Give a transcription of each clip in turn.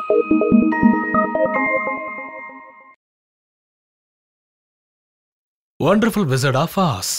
wonderful wizard of as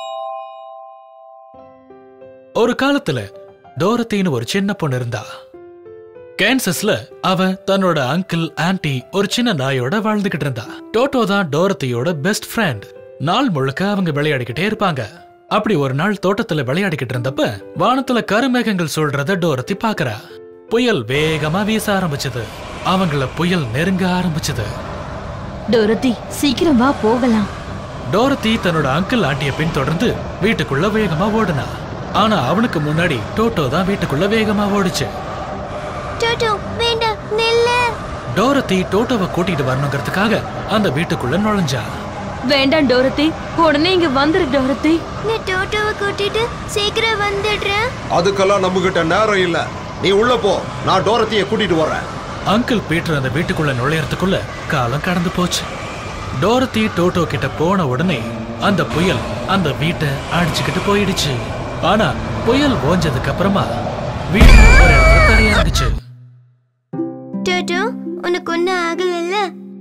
ஒரு காலத்துல டோரத்தின்னு ஒரு சின்ன பொண்ணு இருந்தா கேன்சஸ்ல அவ தன்னோட அங்கிள் ஆன்ட்டி ஒரு சின்ன நாயோட வாழ்ந்துகிட்டு இருந்தா டோட்டோ தான் டோரத்தியோட பெஸ்ட் ஃப்ரெண்ட் நாள் முழுக்க அவங்க விளையாடிக்கிட்டே இருப்பாங்க அப்படி ஒரு நாள் தோட்டத்துல விளையாடிக்கிட்டு இருந்தப்ப வானத்துல கருமேகங்கள் சொல்றத டோரத்தி பாக்குறா புயல் வேகமா வீச ஆரம்பிச்சது அவங்கள புயல் நெருங்க ஆரம்பிச்சது டோரத்தி சீக்கிரம் வா போகலாம் டோரத்தி தன்னோட அங்கிள் ஆண்டிய பின்தொடர்ந்து வீட்டுக்குள்ள வேகமா ஓடுனா ஆனா அவனுக்கு முன்னாடி டோட்டோ தான் வீட்டுக்குள்ள வேகமா ஓடுச்சு டோட்டோ வேண்டாம் நில்லு டோரத்தி டோட்டோவை கூட்டிட்டு வரணுங்கிறதுக்காக அந்த வீட்டுக்குள்ள நுழைஞ்சா வேண்டாம் டோரத்தி உடனே இங்க வந்துரு டோரத்தி நான் டோட்டோவை கூட்டிட்டு சீக்கிரம் வந்துடுறேன் அதுக்கெல்லாம் நம்ம கிட்ட நேரம் இல்ல நீ உள்ள போ நான் டோரத்திய கூட்டிட்டு வரேன் அங்கிள் பீட்டர் அந்த வீட்டுக்குள்ள நுழையறதுக்குள்ள காலம் கடந்து போச்சு டோரத்தி டோட்டோ கிட்ட போன உடனே அந்த புயல் அந்த வீட்டை அடிச்சுக்கிட்டு போயிடுச்சு ஆனா புயல் ஓஞ்சதுக்கு அப்புறமா வீடு ஒரு இடத்துல தரையிறங்குச்சு டோட்டோ உனக்கு ஒன்னும் ஆகலல்ல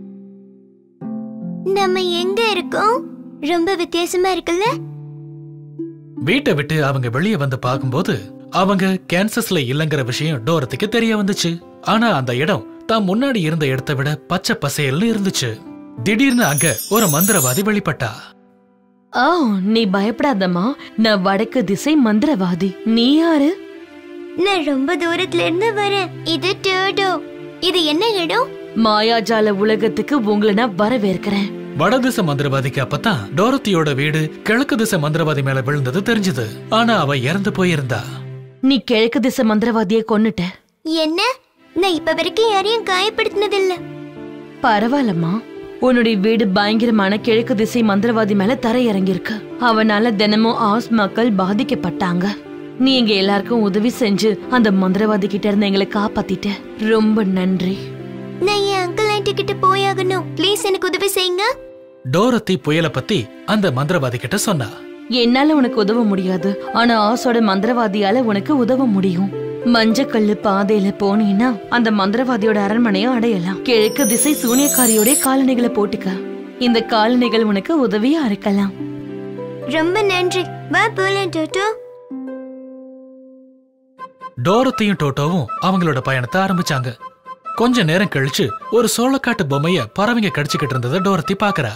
நம்ம எங்க இருக்கோம் ரொம்ப வித்தியாசமா இருக்குல்ல வீட்டை விட்டு அவங்க வெளியே வந்து பார்க்கும்போது அவங்க கேன்சஸ்ல இல்லங்கிற விஷயம் டோரத்துக்கு தெரிய வந்துச்சு ஆனா அந்த இடம் தான் முன்னாடி இருந்த இடத்தை விட பச்சை பசேல்னு இருந்துச்சு திடீர்னு அங்க ஒரு மந்திரவாதி வெளிப்பட்டா ஓ நீ பயப்படாதம்மா நான் வடக்கு திசை மந்திரவாதி நீ யாரு நான் ரொம்ப தூரத்துல இருந்து வரேன் இது டோட்டோ இது என்ன இடம் மாயாஜால உலகத்துக்கு உங்களை நான் வரவேற்கிறேன் வடதிசை மந்திரவாதிக்கு அப்பதான் டோரத்தியோட வீடு கிழக்கு திசை மந்திரவாதி மேல விழுந்தது தெரிஞ்சது ஆனா அவ இறந்து போயிருந்தா நீ கிழக்கு திசை மந்திரவாதியை கொன்னுட்ட என்ன நான் இப்ப வரைக்கும் யாரையும் காயப்படுத்தினதில்ல பரவாயில்லம்மா உன்னுடைய வீடு பயங்கரமான கிழக்கு திசை மந்திரவாதி மேல தரையிறங்கிருக்கு அவனால தினமும் ஆஸ் மக்கள் பாதிக்கப்பட்டாங்க நீ எங்க எல்லாருக்கும் உதவி செஞ்சு அந்த மந்திரவாதி கிட்ட இருந்து எங்களை காப்பாத்திட்ட ரொம்ப நன்றி நான் என் அங்கிள் ஆண்டி கிட்ட போயாகணும் ப்ளீஸ் எனக்கு உதவி செய்யுங்க டோரத்தி புயலை பத்தி அந்த மந்திரவாதி கிட்ட சொன்னா என்னால உனக்கு உதவ முடியாது ஆனா ஆசோட மந்திரவாதியால உனக்கு உதவ முடியும் மஞ்சக்கல்லு பாதையில போனீன்னா அந்த மந்திரவாதியோட அரண்மனையை அடையலாம் கிழக்கு திசை சூனியக்காரியோட காலணிகளை போட்டுக்க இந்த காலணிகள் உனக்கு உதவியா இருக்கலாம் ரொம்ப நன்றி வா போலாம் டோட்டோ டோரத்தியும் டோட்டோவும் அவங்களோட பயணத்தை ஆரம்பிச்சாங்க கொஞ்ச நேரம் கழிச்சு ஒரு சோளக்காட்டு பொம்மைய பறவைங்க கடிச்சுக்கிட்டு இருந்ததை டோரத்தி பாக்குறா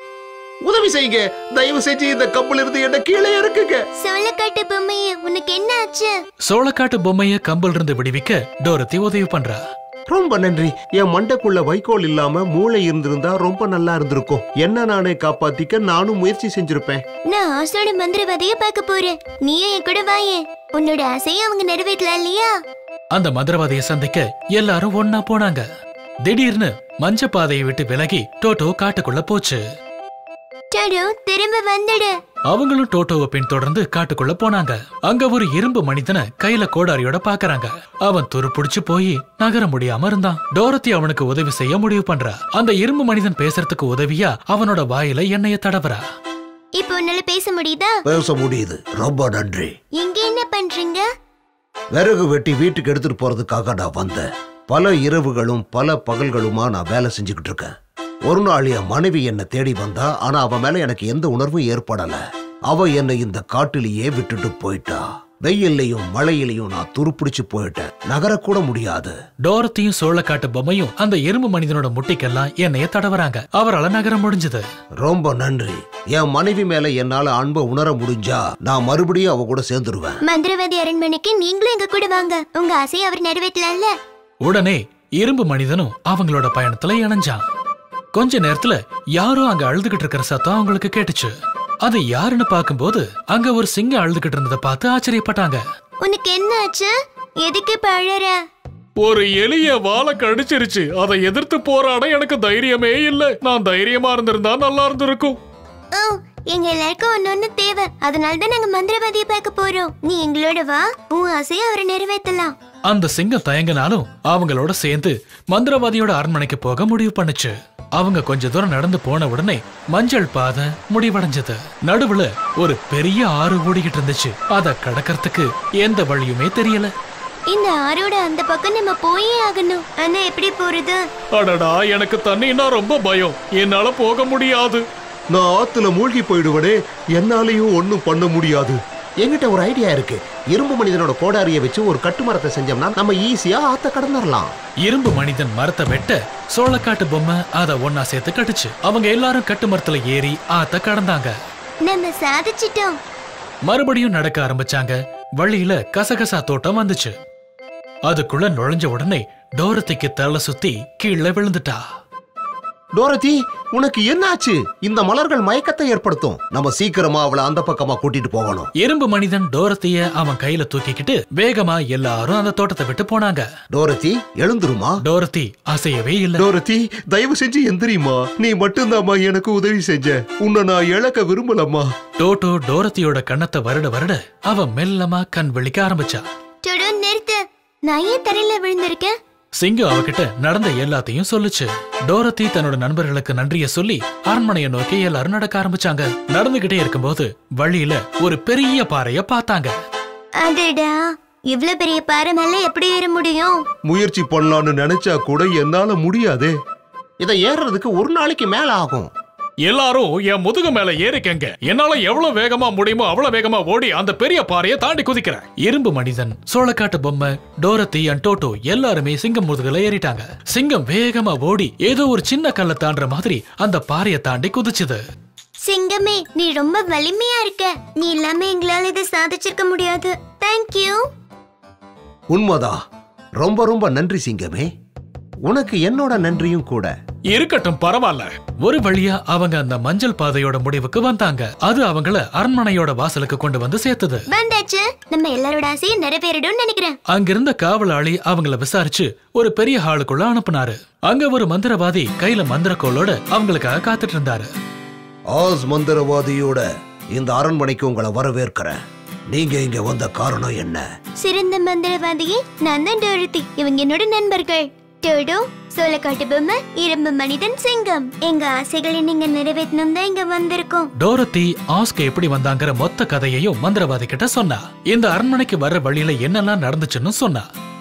உதவி செய்யுங்க தயவு செஞ்சு இந்த கப்பல் இருந்து என்ன கீழே இறக்குங்க சோளக்காட்டு பொம்மையே உனக்கு என்ன ஆச்சு சோளக்காட்டு பொம்மைய கம்பல் இருந்து விடுவிக்க டோரத்தி உதவி பண்றா ரொம்ப நன்றி என் மண்டைக்குள்ள வைக்கோல் இல்லாம மூளை இருந்திருந்தா ரொம்ப நல்லா இருந்திருக்கும் என்ன நானே காப்பாத்திக்க நானும் முயற்சி செஞ்சிருப்பேன் நான் ஆசோட மந்திரவாதிய பார்க்க போறேன் நீயும் என் கூட வாயே உன்னோட ஆசையை அவங்க நிறைவேற்றலாம் இல்லையா அந்த மந்திரவாதியை சந்திக்க எல்லாரும் ஒன்னா போனாங்க திடீர்னு மஞ்ச பாதையை விட்டு விலகி டோட்டோ காட்டுக்குள்ள போச்சு டோட்டோ திரும்ப வந்துடு அவங்களும் டோட்டோவை பின்தொடர்ந்து காட்டுக்குள்ள போனாங்க அங்க ஒரு இரும்பு மனிதனை கையில கோடாரியோட பாக்குறாங்க அவன் துருப்புடிச்சு போய் நகர முடியாம இருந்தான் டோரத்தி அவனுக்கு உதவி செய்ய முடிவு பண்றா அந்த இரும்பு மனிதன் பேசுறதுக்கு உதவியா அவனோட வாயில எண்ணெய தடவுறா இப்போ உன்னால பேச முடியுதா பேச முடியுது ரொம்ப நன்றி இங்க என்ன பண்றீங்க விறகு வெட்டி வீட்டுக்கு எடுத்துட்டு போறதுக்காக நான் வந்தேன் பல இரவுகளும் பல பகல்களுமா நான் வேலை செஞ்சுக்கிட்டு இருக்கேன் ஒரு நாள் என் மனைவி என்னை தேடி வந்தா ஆனா அவ மேல எனக்கு எந்த உணர்வும் ஏற்படல அவ என்னை இந்த காட்டிலேயே விட்டுட்டு போயிட்டா வெயில்லையும் மழையிலையும் நான் துருப்பிடிச்சு போயிட்டேன் நகரக்கூட முடியாது டோரத்தியும் சோளக்காட்டு பொம்மையும் அந்த இரும்பு மனிதனோட முட்டிக்கெல்லாம் எண்ணெய தடவுறாங்க அவரால நகர முடிஞ்சது ரொம்ப நன்றி என் மனைவி மேல என்னால அன்பை உணர முடிஞ்சா நான் மறுபடியும் அவ கூட சேர்ந்துருவேன் மந்திரவாதி அரண்மனைக்கு நீங்களும் எங்க கூட வாங்க உங்க ஆசையை அவர் நிறைவேற்றலாம்ல உடனே இரும்பு மனிதனும் அவங்களோட பயணத்துல இணைஞ்சான் கொஞ்ச நேரத்துல யாரோ அங்க அழுதுகிட்டு இருக்கிற சத்தம் அவங்களுக்கு கேட்டுச்சு அது யாருன்னு பார்க்கும்போது அங்க ஒரு சிங்கம் அழுதுகிட்டு இருந்ததை பார்த்து ஆச்சரியப்பட்டாங்க உனக்கு என்ன ஆச்சு எதுக்கு இப்ப அழற ஒரு எலிய வாழை கடிச்சிருச்சு அதை எதிர்த்து போராட எனக்கு தைரியமே இல்ல நான் தைரியமா இருந்திருந்தா நல்லா இருந்திருக்கும் ஓ எங்க எல்லாருக்கும் ஒன்னு ஒண்ணு தேவை அதனால தான் நாங்க மந்திரவாதியை பார்க்க போறோம் நீ எங்களோட வா உன் ஆசையை அவரை நிறைவேற்றலாம் அந்த சிங்கம் தயங்கினாலும் அவங்களோட சேர்ந்து மந்திரவாதியோட அரண்மனைக்கு போக முடிவு பண்ணுச்சு அவங்க கொஞ்ச தூரம் நடந்து போன உடனே மஞ்சள் பாதை முடிவடைஞ்சது நடுவுல ஒரு பெரிய ஆறு ஓடிக்கிட்டு இருந்துச்சு அத கடக்கறதுக்கு எந்த வழியுமே தெரியல இந்த ஆரோட அந்த பக்கம் நம்ம போயே ஆகணும் ஆனா எப்படி போறது அடடா எனக்கு தண்ணினா ரொம்ப பயம் என்னால போக முடியாது நான் ஆத்துல மூழ்கி போயிடுவனே என்னாலையும் ஒண்ணும் பண்ண முடியாது என்கிட்ட ஒரு ஐடியா இருக்கு இரும்பு மனிதனோட கோடாரியை வச்சு ஒரு கட்டுமரத்தை செஞ்சோம்னா நம்ம ஈஸியா ஆத்த கடந்துடலாம் இரும்பு மனிதன் மரத்தை வெட்ட சோளக்காட்டு பொம்மை அத ஒன்னா சேர்த்து கட்டுச்சு அவங்க எல்லாரும் கட்டு மரத்துல ஏறி ஆத்த கடந்தாங்க நம்ம சாதிச்சிட்டோம் மறுபடியும் நடக்க ஆரம்பிச்சாங்க வழியில கசகசா தோட்டம் வந்துச்சு அதுக்குள்ள நுழைஞ்ச உடனே டோரத்திக்கு தலை சுத்தி கீழே விழுந்துட்டா டோரதி உனக்கு என்னாச்சு இந்த மலர்கள் மயக்கத்தை ஏற்படுத்தும் நம்ம சீக்கிரமா அவளை அந்த பக்கமா கூட்டிட்டு போகணும் இரும்பு மனிதன் டோரத்திய அவன் கையில தூக்கிக்கிட்டு வேகமா எல்லாரும் அந்த தோட்டத்தை விட்டு போனாங்க டோரதி எழுந்துருமா டோரத்தி அசையவே இல்ல டோரதி தயவு செஞ்சு எந்திரிமா நீ மட்டும்தாம்மா எனக்கு உதவி செஞ்ச உன்னை நான் இழக்க விரும்பலம்மா டோட்டோ டோரத்தியோட கண்ணத்தை வருட வருட அவ மெல்லமா கண் விழிக்க ஆரம்பிச்சா டொடு நிறுத்து நான் ஏன் தரையில விழுந்திருக்கேன் சிங்கம் அவகிட்ட நடந்த எல்லாத்தையும் சொல்லுச்சு டோரத்தி தன்னோட நண்பர்களுக்கு நன்றிய சொல்லி அரண்மனையை நோக்கி எல்லாரும் நடக்க ஆரம்பிச்சாங்க நடந்துகிட்டே இருக்கும்போது வழியில ஒரு பெரிய பாறைய பார்த்தாங்க அடடா இவ்ளோ பெரிய பாறை மேல எப்படி ஏற முடியும் முயற்சி பண்ணலாம்னு நினைச்சா கூட என்னால முடியாதே இதை ஏறுறதுக்கு ஒரு நாளைக்கு மேல ஆகும் எல்லாரும் என் முதுகு மேல ஏறிக்கங்க என்னால எவ்வளவு வேகமா முடியுமோ அவ்வளவு வேகமா ஓடி அந்த பெரிய பாறையை தாண்டி குதிக்கிறேன் இரும்பு மனிதன் சோளக்காட்டு பொம்மை டோரத்தி அண்ட் டோட்டோ எல்லாருமே சிங்கம் முதுகுல ஏறிட்டாங்க சிங்கம் வேகமா ஓடி ஏதோ ஒரு சின்ன கல்லை தாண்டுற மாதிரி அந்த பாறையை தாண்டி குதிச்சுது சிங்கமே நீ ரொம்ப வலிமையா இருக்க நீ இல்லாம எங்களால இதை சாதிச்சிருக்க முடியாது தேங்க்யூ உண்மைதா ரொம்ப ரொம்ப நன்றி சிங்கமே உனக்கு என்னோட நன்றியும் கூட இருக்கட்டும் பரவாயில்ல ஒரு வழியா அவங்க அந்த மஞ்சள் பாதையோட முடிவுக்கு வந்தாங்க அது அவங்கள அரண்மனையோட வாசலுக்கு கொண்டு வந்து சேர்த்தது வந்தாச்சு நம்ம எல்லாரோட ஆசையும் நிறைவேறிடும்னு நினைக்கிறேன் அங்கிருந்த காவலாளி அவங்கள விசாரிச்சு ஒரு பெரிய ஹாலுக்குள்ள அனுப்புனாரு அங்க ஒரு மந்திரவாதி கையில மந்திரக்கோளோட அவங்களுக்காக காத்துட்டு இருந்தாரு ஆஸ் மந்திரவாதியோட இந்த அரண்மனைக்கு உங்களை வரவேற்கிறேன் நீங்க இங்க வந்த காரணம் என்ன சிறந்த மந்திரவாதியே நான் தான் டோரத்தி இவங்க என்னோட நண்பர்கள் டோடோ சோளக்காட்டு பொம்மை இரும்பு மனிதன் சிங்கம் எங்க ஆசைகளை நீங்க நிறைவேற்றணும் தான் இங்க வந்திருக்கோம் டோரத்தி ஆஸ்க்கு எப்படி வந்தாங்கிற மொத்த கதையையும் மந்திரவாதி கிட்ட சொன்னா இந்த அரண்மனைக்கு வர்ற வழியில என்னெல்லாம் நடந்துச்சுன்னு சொன்னா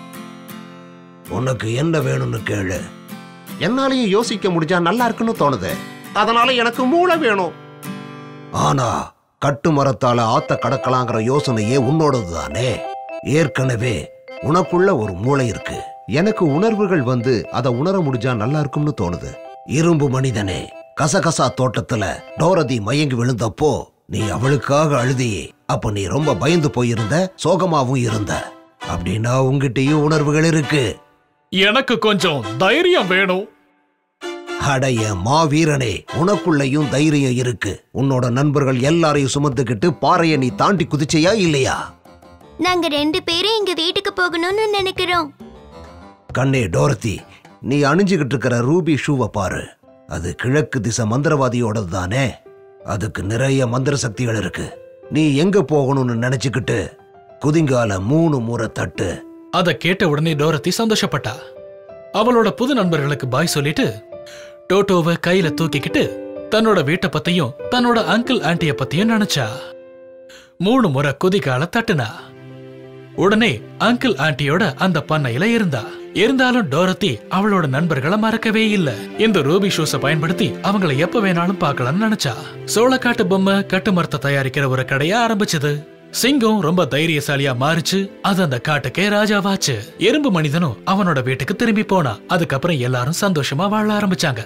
உனக்கு என்ன வேணும்னு கேளு என்னாலையும் யோசிக்க முடிஞ்சா நல்லா இருக்குன்னு தோணுது அதனால எனக்கு மூளை வேணும் ஆனா கட்டு மரத்தால ஆத்த கடக்கலாங்கிற யோசனையே உன்னோடது தானே ஏற்கனவே உனக்குள்ள ஒரு மூளை இருக்கு எனக்கு உணர்வுகள் வந்து அதை உணர முடிஞ்சா நல்லா இருக்கும்னு தோணுது இரும்பு மனிதனே கசகசா தோட்டத்துல டோரதி மயங்கி விழுந்தப்போ நீ அவளுக்காக அழுதியே அப்ப நீ ரொம்ப பயந்து போயிருந்த சோகமாவும் இருந்த அப்படின்னா உங்ககிட்டயும் உணர்வுகள் இருக்கு எனக்கு கொஞ்சம் தைரியம் வேணும் அடைய மாவீரனே உனக்குள்ளயும் தைரியம் இருக்கு உன்னோட நண்பர்கள் எல்லாரையும் சுமந்துக்கிட்டு பாறையை நீ தாண்டி குதிச்சையா இல்லையா நாங்க ரெண்டு பேரும் எங்க வீட்டுக்கு போகணும்னு நினைக்கிறோம் கண்ணே டோரத்தி நீ அணிஞ்சுகிட்டு இருக்கிற ரூபி ஷூவை பாரு அது கிழக்கு திசை மந்திரவாதியோடது தானே அதுக்கு நிறைய மந்திர சக்திகள் இருக்கு நீ எங்க போகணும்னு நினைச்சுக்கிட்டு குதிங்கால மூணு முறை தட்டு அத கேட்ட உடனே டோரத்தி சந்தோஷப்பட்டா அவளோட புது நண்பர்களுக்கு பாய் சொல்லிட்டு டோட்டோவை கையில தூக்கிக்கிட்டு தன்னோட வீட்டை பத்தியும் தன்னோட அங்கிள் ஆன்ட்டிய பத்தியும் நினைச்சா மூணு முறை குதிகால தட்டுனா உடனே அங்கிள் ஆன்ட்டியோட அந்த பண்ணையில இருந்தா இருந்தாலும் டோரத்தி அவளோட நண்பர்களை மறக்கவே இல்ல இந்த ரூபி ஷூஸ பயன்படுத்தி அவங்கள எப்ப வேணாலும் பார்க்கலாம்னு நினைச்சா சோளக்காட்டு பொம்மை கட்டுமரத்தை தயாரிக்கிற ஒரு கடையா ஆரம்பிச்சது சிங்கம் ரொம்ப தைரியசாலியா மாறிச்சு அது அந்த காட்டுக்கே ராஜாவாச்சு எறும்பு மனிதனும் அவனோட வீட்டுக்கு திரும்பி போனா அதுக்கப்புறம் எல்லாரும் சந்தோஷமா வாழ ஆரம்பிச்சாங்க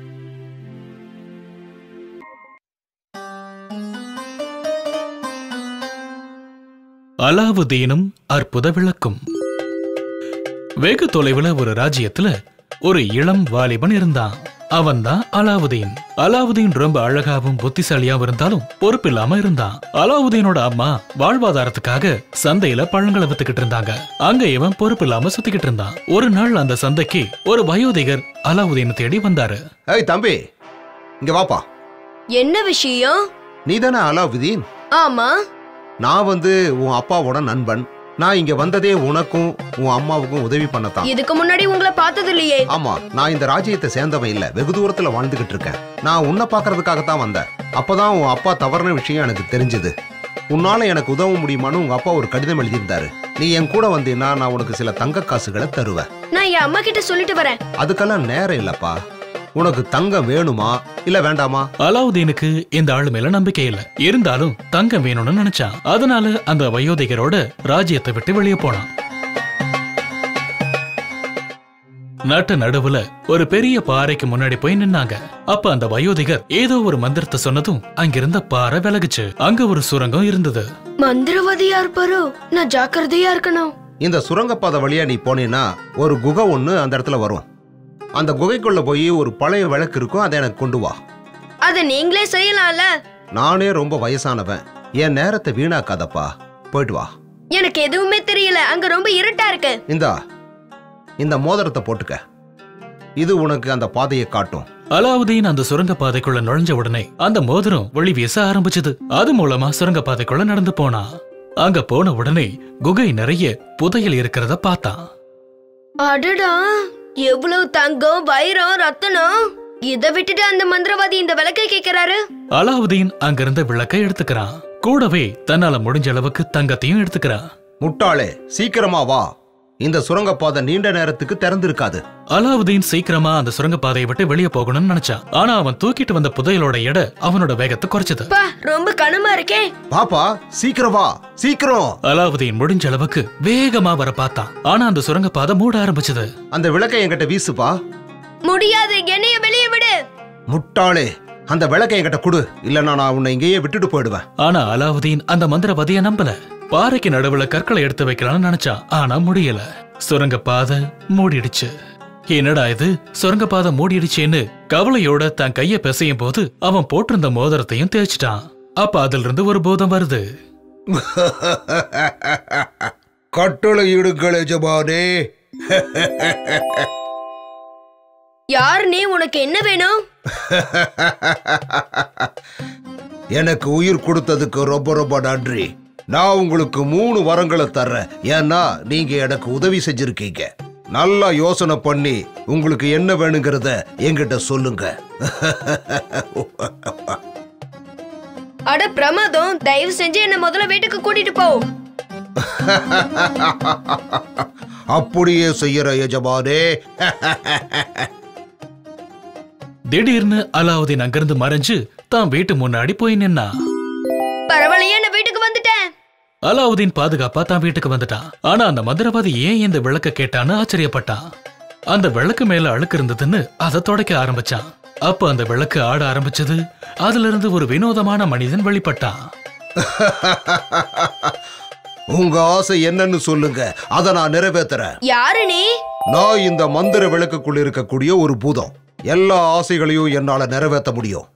அலாவுதீனும் அற்புத விளக்கும் வெகு தொலைவுல ஒரு ராஜ்யத்துல ஒரு இளம் வாலிபன் இருந்தான் அவன்தான் அலாவுதீன் அலாவுதீன் ரொம்ப அழகாவும் புத்திசாலியாவும் இருந்தாலும் பொறுப்பில்லாம இருந்தான் அலாவுதீனோட அம்மா வாழ்வாதாரத்துக்காக சந்தையில பழங்களை வித்துக்கிட்டு இருந்தாங்க அங்க இவன் பொறுப்பில்லாம சுத்திக்கிட்டு இருந்தான் ஒரு நாள் அந்த சந்தைக்கு ஒரு வயோதிகர் அலாவுதீனை தேடி வந்தாரு ஏய் தம்பி இங்க வாப்பா என்ன விஷயம் நீ தானே அலாவுதீன் ஆமா நான் வந்து உன் அப்பாவோட நண்பன் நான் இங்க வந்ததே உனக்கும் உன் அம்மாவுக்கும் உதவி பண்ணத்தான் இதுக்கு முன்னாடி உங்களை பார்த்தது இல்லையே ஆமா நான் இந்த ராஜ்யத்தை சேர்ந்தவன் இல்ல வெகு தூரத்துல வாழ்ந்துகிட்டு இருக்கேன் நான் உன்னை பாக்குறதுக்காக தான் வந்தேன் அப்பதான் உன் அப்பா தவறுன விஷயம் எனக்கு தெரிஞ்சது உன்னால எனக்கு உதவ முடியுமான்னு உங்க அப்பா ஒரு கடிதம் எழுதியிருந்தாரு நீ என் கூட வந்தீன்னா நான் உனக்கு சில தங்க காசுகளை தருவேன் நான் என் அம்மா கிட்ட சொல்லிட்டு வரேன் அதுக்கெல்லாம் நேரம் இல்லப்பா உனக்கு தங்கம் வேணுமா இல்ல வேண்டாமா அலாவுதீனுக்கு இந்த ஆளு மேல நம்பிக்கை இல்ல இருந்தாலும் தங்கம் வேணும்னு நினைச்சான் அதனால அந்த வயோதிகரோட ராஜ்யத்தை விட்டு வெளியே போனான் நட்டு நடுவுல ஒரு பெரிய பாறைக்கு முன்னாடி போய் நின்னாங்க அப்ப அந்த வயோதிகர் ஏதோ ஒரு மந்திரத்தை சொன்னதும் அங்கிருந்த பாறை விலகுச்சு அங்க ஒரு சுரங்கம் இருந்தது மந்திரவாதியா இருப்பாரோ நான் ஜாக்கிரதையா இருக்கணும் இந்த சுரங்கப்பாதை வழியா நீ போனீன்னா ஒரு குகை ஒண்ணு அந்த இடத்துல வரும் அந்த குகைக்குள்ள போய் ஒரு பழைய விளக்கு இருக்கும் அதை எனக்கு கொண்டு வா அத நீங்களே செய்யலாம்ல நானே ரொம்ப வயசானவன் என் நேரத்தை வீணாக்காதப்பா போயிட்டு வா எனக்கு எதுவுமே தெரியல அங்க ரொம்ப இருட்டா இருக்கு இந்தா இந்த மோதிரத்தை போட்டுக்க இது உனக்கு அந்த பாதையை காட்டும் அலாவுதீன் அந்த சுரங்க பாதைக்குள்ள நுழைஞ்ச உடனே அந்த மோதிரம் ஒளி வீச ஆரம்பிச்சது அது மூலமா சுரங்க பாதைக்குள்ள நடந்து போனான் அங்க போன உடனே குகை நிறைய புதையல் இருக்கிறத பார்த்தான் அடடா எவ்வளவு தங்கம் வைரம் ரத்தனம் இத விட்டுட்டு அந்த மந்திரவாதி இந்த விளக்க கேக்குறாரு அலாவுதீன் அங்கிருந்த விளக்கை எடுத்துக்கிறான் கூடவே தன்னால முடிஞ்ச அளவுக்கு தங்கத்தையும் எடுத்துக்கிறான் முட்டாளே சீக்கிரமா வா இந்த சுரங்கப்பாதை நீண்ட நேரத்துக்கு திறந்திருக்காது அலாவுதீன் சீக்கிரமா அந்த சுரங்க பாதையை விட்டு வெளியே போகணும்னு நினைச்சான் ஆனா அவன் தூக்கிட்டு வந்த புதையலோட எடை அவனோட வேகத்தை குறைச்சது பா ரொம்ப கனமா இருக்கே பாப்பா சீக்கிரம் வா சீக்கிரம் அலாவுதீன் முடிஞ்ச அளவுக்கு வேகமா வர பார்த்தான் ஆனா அந்த சுரங்க பாதை மூட ஆரம்பிச்சது அந்த விளக்கை என்கிட்ட வீசுப்பா முடியாது என்னைய வெளியே விடு முட்டாளே அந்த விளக்கை என்கிட்ட கொடு இல்லைன்னா நான் உன்னை இங்கேயே விட்டுட்டு போயிடுவேன் ஆனா அலாவுதீன் அந்த மந்திரவாதிய நம்பல பாறைக்கு நடுவுல கற்களை எடுத்து வைக்கலாம்னு நினைச்சான் ஆனா முடியல சுரங்க பாதை மூடிடுச்சு என்னடா இது சுரங்க பாதை மூடிடுச்சேன்னு கவலையோட தன் கைய பிசையும் போது அவன் போட்டிருந்த மோதிரத்தையும் தேய்ச்சிட்டான் அப்ப அதுல இருந்து ஒரு பூதம் வருது கட்டளை இடுங்கள் எஜமானே யார் நீ உனக்கு என்ன வேணும் எனக்கு உயிர் கொடுத்ததுக்கு ரொம்ப ரொம்ப நன்றி நான் உங்களுக்கு மூணு வரங்களை தர்றேன் ஏன்னா நீங்க எனக்கு உதவி செஞ்சிருக்கீங்க நல்லா யோசனை பண்ணி உங்களுக்கு என்ன வேணுங்கிறத என்கிட்ட சொல்லுங்க அட பிரமாதம் தயவு செஞ்சு என்ன முதல்ல வீட்டுக்கு கூட்டிட்டு போ அப்படியே செய்யற எஜமானே திடீர்னு அலாவுதீன் அங்கிருந்து மறைஞ்சு தான் வீட்டு முன்னாடி போய் நின்னான் பரவாயில்லையே நான் வீட்டுக்கு வந்துட்டேன் அலாவுதீன் பாதுகாப்பா தான் வீட்டுக்கு வந்துட்டான் ஆனா அந்த மந்திரவாதி ஏன் இந்த விளக்க கேட்டான்னு ஆச்சரியப்பட்டான் அந்த விளக்கு மேல அழுக்கு இருந்ததுன்னு அதை துடைக்க ஆரம்பிச்சான் அப்ப அந்த விளக்கு ஆட ஆரம்பிச்சது அதுல இருந்து ஒரு வினோதமான மனிதன் வெளிப்பட்டான் உங்க ஆசை என்னன்னு சொல்லுங்க அதை நான் நிறைவேத்துறேன் யாரு நீ நான் இந்த மந்திர விளக்குக்குள்ள இருக்கக்கூடிய ஒரு பூதம் எல்லா ஆசைகளையும் என்னால நிறைவேற்ற முடியும்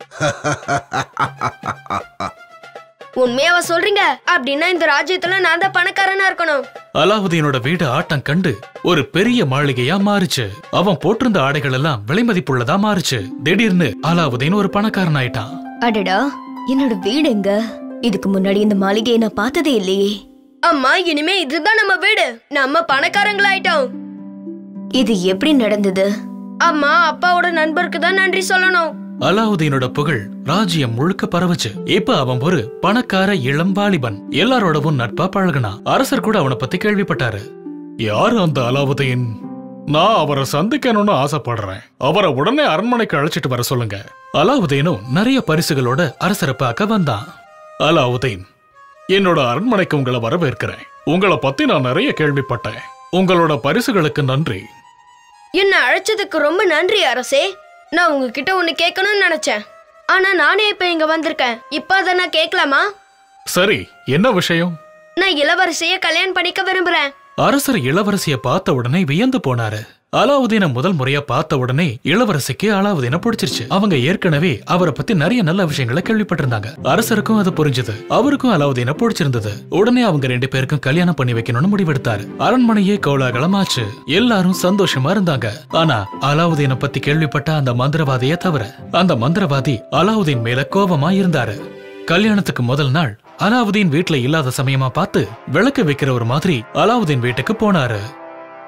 உண்மையாவ சொல்றீங்க அப்படின்னா இந்த ராஜ்யத்துல நான் தான் பணக்காரனா இருக்கணும் அலாவுதீனோட வீடு ஆட்டம் கண்டு ஒரு பெரிய மாளிகையா மாறுச்சு அவன் போட்டிருந்த ஆடைகள் எல்லாம் விலைமதிப்புள்ளதா மாறுச்சு திடீர்னு அலாவுதீன் ஒரு பணக்காரன் ஆயிட்டான் அடடா என்னோட வீடு எங்க இதுக்கு முன்னாடி இந்த மாளிகையை நான் பார்த்ததே இல்லையே அம்மா இனிமே இதுதான் நம்ம வீடு நம்ம பணக்காரங்களாயிட்டோம் இது எப்படி நடந்தது அம்மா அப்பாவோட நண்பருக்கு தான் நன்றி சொல்லணும் அலாவுதீனோட புகழ் ராஜ்யம் முழுக்க பரவுச்சு இப்ப அவன் ஒரு பணக்கார இளம் வாலிபன் எல்லாரோடவும் நட்பா பழகுனான் அரசர் கூட அவனை பத்தி கேள்விப்பட்டாரு யாரு அந்த அலாவுதீன் நான் அவரை சந்திக்கணும்னு ஆசைப்படுறேன் அவரை உடனே அரண்மனைக்கு அழைச்சிட்டு வர சொல்லுங்க அலாவுதீனும் நிறைய பரிசுகளோட அரசரை பார்க்க வந்தான் அலாவுதீன் என்னோட அரண்மனைக்கு உங்களை வரவேற்கிறேன் உங்களை பத்தி நான் நிறைய கேள்விப்பட்டேன் உங்களோட பரிசுகளுக்கு நன்றி என்ன அழைச்சதுக்கு ரொம்ப நன்றி அரசே நான் உங்ககிட்ட ஒண்ணு கேட்கணும்னு நினைச்சேன் ஆனா நானே இப்ப இங்க வந்திருக்கேன் இப்ப அதை நான் கேட்கலாமா சரி என்ன விஷயம் நான் இளவரசிய கல்யாணம் பண்ணிக்க விரும்புறேன் அரசர் இளவரசிய பார்த்த உடனே வியந்து போனாரு அலாவுதீன முதல் முறையா பார்த்த உடனே இளவரசிக்கு அலாவுதீன பிடிச்சிருச்சு அவங்க ஏற்கனவே அவரை பத்தி நிறைய நல்ல விஷயங்களை கேள்விப்பட்டிருந்தாங்க அரசருக்கும் அது புரிஞ்சது அவருக்கும் அலாவுதீன பிடிச்சிருந்தது உடனே அவங்க ரெண்டு பேருக்கும் கல்யாணம் பண்ணி வைக்கணும்னு முடிவெடுத்தாரு அரண்மனையே கோலாகலமாச்சு எல்லாரும் சந்தோஷமா இருந்தாங்க ஆனா அலாவுதீன பத்தி கேள்விப்பட்ட அந்த மந்திரவாதிய தவிர அந்த மந்திரவாதி அலாவுதீன் மேல கோபமா இருந்தாரு கல்யாணத்துக்கு முதல் நாள் அலாவுதீன் வீட்ல இல்லாத சமயமா பார்த்து விளக்கு வைக்கிற ஒரு மாதிரி அலாவுதீன் வீட்டுக்கு போனாரு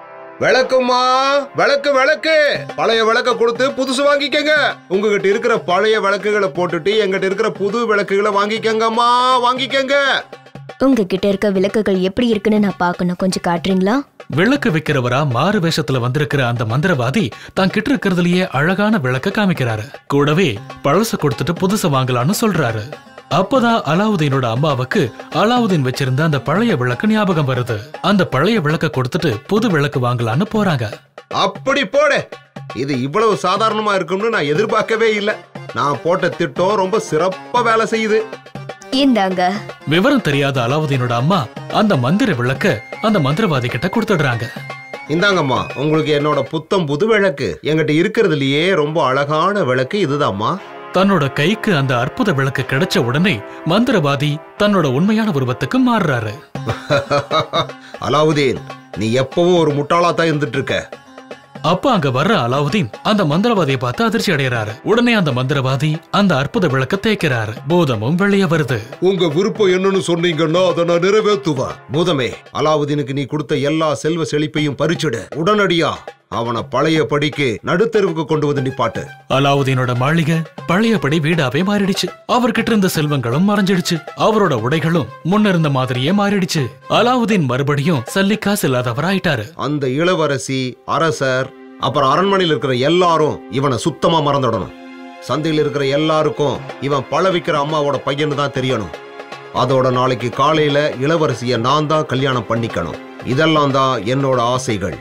விளக்குமா விளக்கு விளக்கு பழைய விளக்க கொடுத்து புதுசு வாங்கிக்கங்க உங்ககிட்ட இருக்கிற பழைய விளக்குகளை போட்டுட்டு எங்கிட்ட இருக்கிற புது விளக்குகளை வாங்கிக்கங்கம்மா வாங்கிக்கங்க உங்ககிட்ட இருக்க விளக்குகள் எப்படி இருக்குன்னு நான் பார்க்கணும் கொஞ்சம் காட்டுறீங்களா விளக்கு விக்கிறவரா மாறு வேஷத்துல வந்திருக்கிற அந்த மந்திரவாதி தான் கிட்ட இருக்கிறதுலயே அழகான விளக்க காமிக்கிறாரு கூடவே பழச கொடுத்துட்டு புதுசு வாங்கலாம்னு சொல்றாரு அப்பதான் அலாவுதீனோட அம்மாவுக்கு அலாவுதீன் வச்சிருந்த அந்த பழைய விளக்கு ஞாபகம் வருது அந்த பழைய விளக்க கொடுத்துட்டு புது விளக்கு வாங்கலாம்னு போறாங்க அப்படி போடு இது இவ்வளவு சாதாரணமா இருக்கும்னு நான் எதிர்பார்க்கவே இல்லை நான் போட்ட திட்டம் ரொம்ப சிறப்பா வேலை செய்யுது இந்தாங்க விவரம் தெரியாத அலாவுதீனோட அம்மா அந்த மந்திர விளக்க அந்த மந்திரவாதி கிட்ட கொடுத்துடுறாங்க இந்தாங்கம்மா உங்களுக்கு என்னோட புத்தம் புது விளக்கு என்கிட்ட இருக்கிறதுலயே ரொம்ப அழகான விளக்கு இதுதாம்மா தன்னோட கைக்கு அந்த அற்புத விளக்கு கிடைச்ச உடனே மந்திரவாதி தன்னோட உண்மையான உருவத்துக்கு மாறுறாரு அலாவுதீன் நீ எப்பவும் ஒரு முட்டாளா தான் இருந்துட்டு இருக்க அப்ப அங்க வர்ற அலாவுதீன் அந்த மந்திரவாதியை பார்த்து அதிர்ச்சி அடையறாரு உடனே அந்த மந்திரவாதி அந்த அற்புத விளக்க தேய்க்கிறாரு பூதமும் வெளியே வருது உங்க விருப்பம் என்னன்னு சொன்னீங்கன்னா அதை நான் நிறைவேற்றுவேன் பூதமே அலாவுதீனுக்கு நீ கொடுத்த எல்லா செல்வ செழிப்பையும் பறிச்சுடு உடனடியா அவனை பழைய படிக்கு நடுத்தெருவுக்கு கொண்டு வந்து நிப்பாட்டு அலாவுதீனோட மாளிகை பழையபடி வீடாவே மாறிடுச்சு அவர்கிட்ட இருந்த செல்வங்களும் மறைஞ்சிடுச்சு அவரோட உடைகளும் முன்ன இருந்த மாதிரியே மாறிடுச்சு அலாவுதீன் மறுபடியும் சல்லிக்காசு இல்லாதவராயிட்டாரு அந்த இளவரசி அரசர் அப்புறம் அரண்மனையில் இருக்கிற எல்லாரும் இவனை சுத்தமா மறந்துடணும் சந்தையில் இருக்கிற எல்லாருக்கும் இவன் பழ விக்கிற அம்மாவோட பையன்னு தான் தெரியணும் அதோட நாளைக்கு காலையில இளவரசிய நான் தான் கல்யாணம் பண்ணிக்கணும் இதெல்லாம் தான் என்னோட ஆசைகள்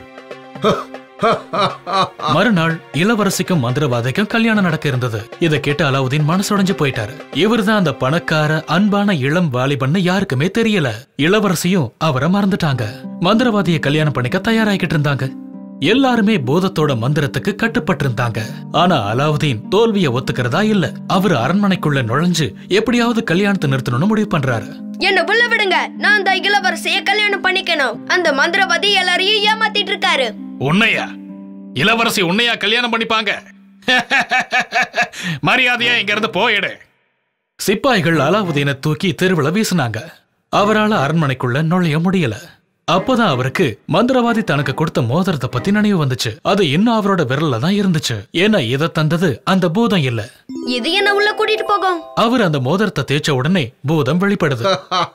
மறுநாள் இளவரசிக்கும் மந்திரவாதிக்கும் கல்யாணம் நடக்க இருந்தது இதை கேட்டு அலாவுதீன் மனசுடைஞ்சு போயிட்டாரு இவர்தான் அந்த பணக்கார அன்பான இளம் வாலிபன்னு யாருக்குமே தெரியல இளவரசியும் அவரை மறந்துட்டாங்க மந்திரவாதியை கல்யாணம் பண்ணிக்க தயாராகிட்டு இருந்தாங்க எல்லாருமே பூதத்தோட மந்திரத்துக்கு கட்டுப்பட்டு இருந்தாங்க ஆனா அலாவுதீன் தோல்வியை ஒத்துக்கிறதா இல்ல அவர் அரண்மனைக்குள்ள நுழைஞ்சு எப்படியாவது கல்யாணத்தை நிறுத்தணும்னு முடிவு பண்றாரு என்ன உள்ள விடுங்க நான் அந்த இளவரசிய கல்யாணம் பண்ணிக்கணும் அந்த மந்திரவாதி எல்லாரையும் ஏமாத்திட்டு இருக்காரு உன்னையா இளவரசி உன்னையா கல்யாணம் பண்ணிப்பாங்க மரியாதையா இங்க இருந்து போயிடு சிப்பாய்கள் அலாவுதீனை தூக்கி தெருவுல வீசினாங்க அவரால அரண்மனைக்குள்ள நுழைய முடியல அப்பதான் அவருக்கு மந்திரவாதி தனக்கு கொடுத்த மோதிரத்தை பத்தி நினைவு வந்துச்சு அது இன்னும் அவரோட விரல்ல தான் இருந்துச்சு ஏன்னா இதை தந்தது அந்த பூதம் இல்ல இது என்ன உள்ள கூட்டிட்டு போகும் அவர் அந்த மோதிரத்தை தேய்ச்ச உடனே பூதம் வெளிப்படுது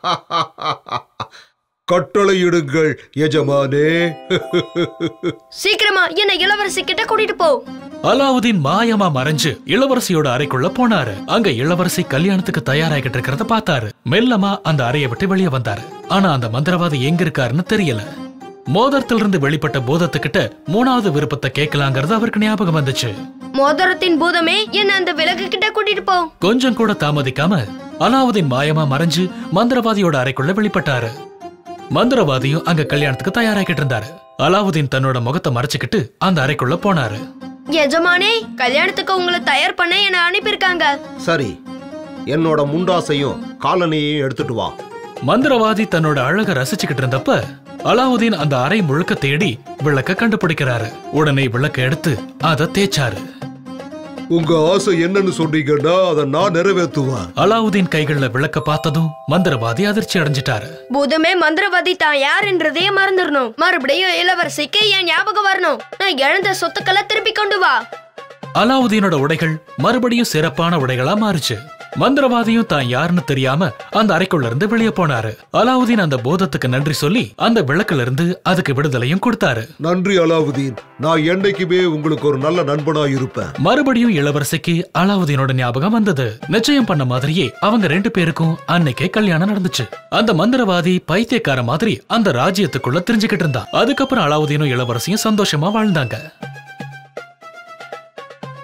கட்டளையிடுங்கள் எஜமானே சீக்கிரமா என்ன இளவரசி கிட்ட கூட்டிட்டு போ அலாவுதீன் மாயமா மறைஞ்சு இளவரசியோட அறைக்குள்ள போனாரு அங்க இளவரசி கல்யாணத்துக்கு தயாராகிட்டு இருக்கிறத பார்த்தாரு மெல்லமா அந்த அறையை விட்டு வெளியே வந்தாரு ஆனா அந்த மந்திரவாதி எங்க இருக்காருன்னு தெரியல மோதிரத்திலிருந்து வெளிப்பட்ட பூதத்துக்கிட்ட மூணாவது விருப்பத்தை கேட்கலாங்கிறது அவருக்கு ஞாபகம் வந்துச்சு மோதிரத்தின் பூதமே என்ன அந்த விளக்கு கிட்ட கூட்டிட்டு போ கொஞ்சம் கூட தாமதிக்காம அலாவுதீன் மாயமா மறைஞ்சு மந்திரவாதியோட அறைக்குள்ள வெளிப்பட்டாரு மந்திரவாதியும் அங்க கல்யாணத்துக்கு தயாராகிட்டு இருந்தாரு அலாவுதீன் தன்னோட முகத்தை மறைச்சுக்கிட்டு அந்த அறைக்குள்ள போனாரு எஜமானே கல்யாணத்துக்கு உங்களை தயார் பண்ண என்ன அனுப்பியிருக்காங்க சரி என்னோட முண்டாசையும் காலனியையும் எடுத்துட்டு வா மந்திரவாதி தன்னோட அழக ரசிச்சுக்கிட்டு இருந்தப்ப அலாவுதீன் அந்த அறை முழுக்க தேடி விளக்க கண்டுபிடிக்கிறாரு உடனே விளக்க எடுத்து அதை தேய்ச்சாரு உங்க ஆசை என்னன்னு சொன்னீங்கன்னா அதை நான் நிறைவேற்றுவேன் அலாவுதீன் கைகள்ல விளக்க பார்த்ததும் மந்திரவாதி அதிர்ச்சி அடைஞ்சிட்டாரு பூதமே மந்திரவாதி தான் யாருன்றதையே மறந்துடணும் மறுபடியும் இளவரசிக்கு என் ஞாபகம் வரணும் நான் இழந்த சொத்துக்களை திருப்பி கொண்டு வா அலாவுதீனோட உடைகள் மறுபடியும் சிறப்பான உடைகளா மாறுச்சு மந்திரவாதியும் தான் யாருன்னு தெரியாம அந்த அறைக்குள்ள இருந்து வெளியே போனாரு அலாவுதீன் அந்த போதத்துக்கு நன்றி சொல்லி அந்த விளக்குல இருந்து அதுக்கு விடுதலையும் கொடுத்தாரு நன்றி அலாவுதீன் நான் என்னைக்குமே உங்களுக்கு ஒரு நல்ல நண்பனா இருப்பேன் மறுபடியும் இளவரசிக்கு அலாவுதீனோட ஞாபகம் வந்தது நிச்சயம் பண்ண மாதிரியே அவங்க ரெண்டு பேருக்கும் அன்னைக்கே கல்யாணம் நடந்துச்சு அந்த மந்திரவாதி பைத்தியக்கார மாதிரி அந்த ராஜ்யத்துக்குள்ள தெரிஞ்சுக்கிட்டு இருந்தான் அதுக்கப்புறம் அலாவுதீனும் இளவரசியும் சந்தோஷமா வாழ்ந்தாங்க